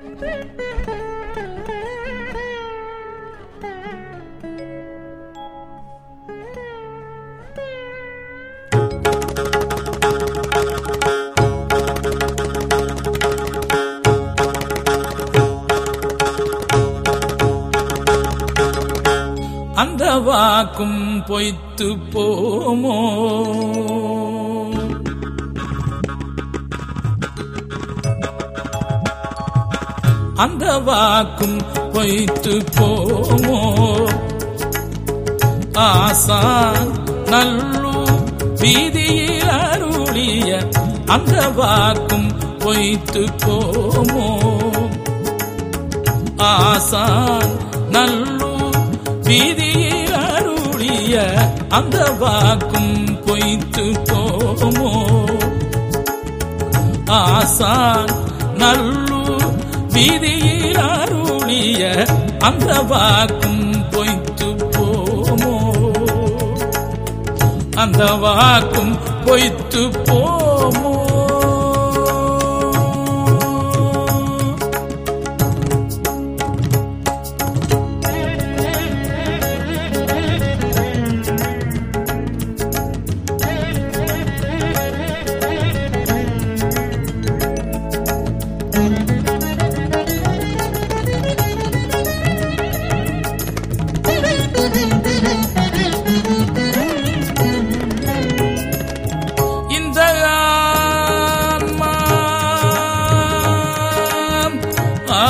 அந்த வாக்கும் பொய்த்து போமோ அந்த வாக்கும் பொய்த்து போமோ ஆசான் நல்லூர் வீதியில் அருளிய அந்த வாக்கும் பொய்த்து போமோ ஆசான் நல்லூர் வீதியில் அருளிய அந்த வாக்கும் பொய்த்து போமோ ஆசான் நல்லூர் வீதியில் அருளிய அந்த வாக்கும் பொய்த்து போமோ அந்த வாக்கும் பொய்த்து போமோ இந்த ஆன்மா ஆ,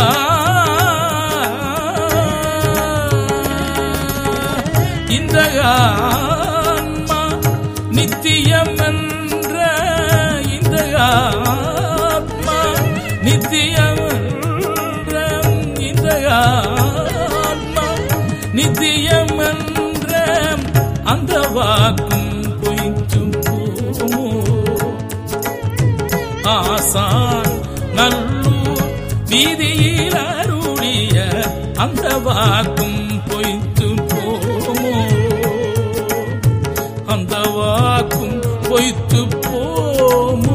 இந்த ஆன்மா நித்தியம் என்ற இந்த ஆத்மா நித்தியம் என்ற இந்த ஆத்மா நித்தியம் என்ற அந்த வாக்கும் பொய்த்தும் போமோ ஆசான் நல்லூர் வீதியில் அருளிய அந்த வாக்கும் பொய்த்து போமோ அந்த வாக்கும் பொய்த்து போமோ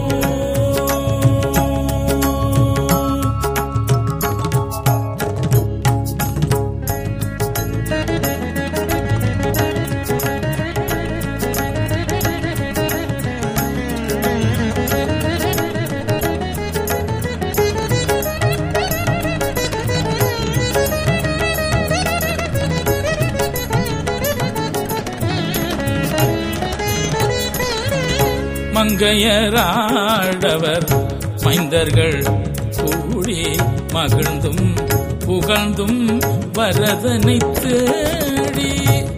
மங்கையராடவர் மைந்தர்கள் கூடி மகிழ்ந்தும் புகழ்ந்தும் வரதனை தேடி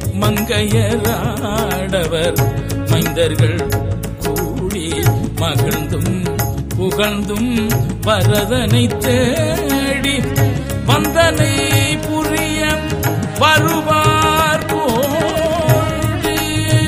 மங்கையராடவர் மைந்தர்கள் கூடி மகிழ்ந்தும் புகழ்ந்தும் வரதனை தேடி வந்தனை புரிய வருவார் போடி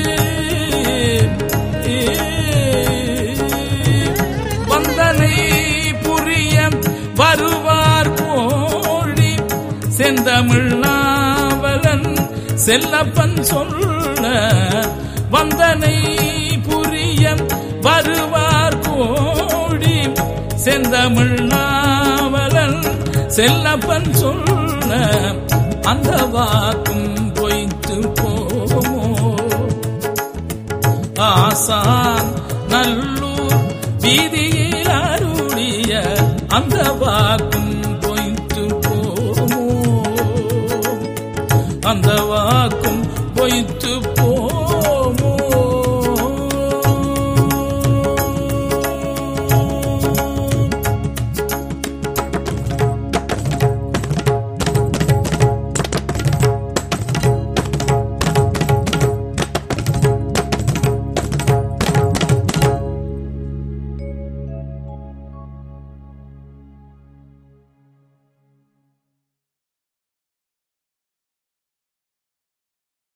வந்தனை புரிய வருவார் போடி செந்தமிழ் நாவலன் செல்லப்பன் சொல்ல வந்தனை புரிய வருவார் கோடி செந்தமிழ் நாவலன் செல்லப்பன் சொல்ல அந்த வாக்கும் பொய்த்து போமோ ஆசான் நல்லூர் வீதியில் அருளிய அந்த வாக்கும் பொய்த்து போமோ அந்த வாக்கும் பொய்த்து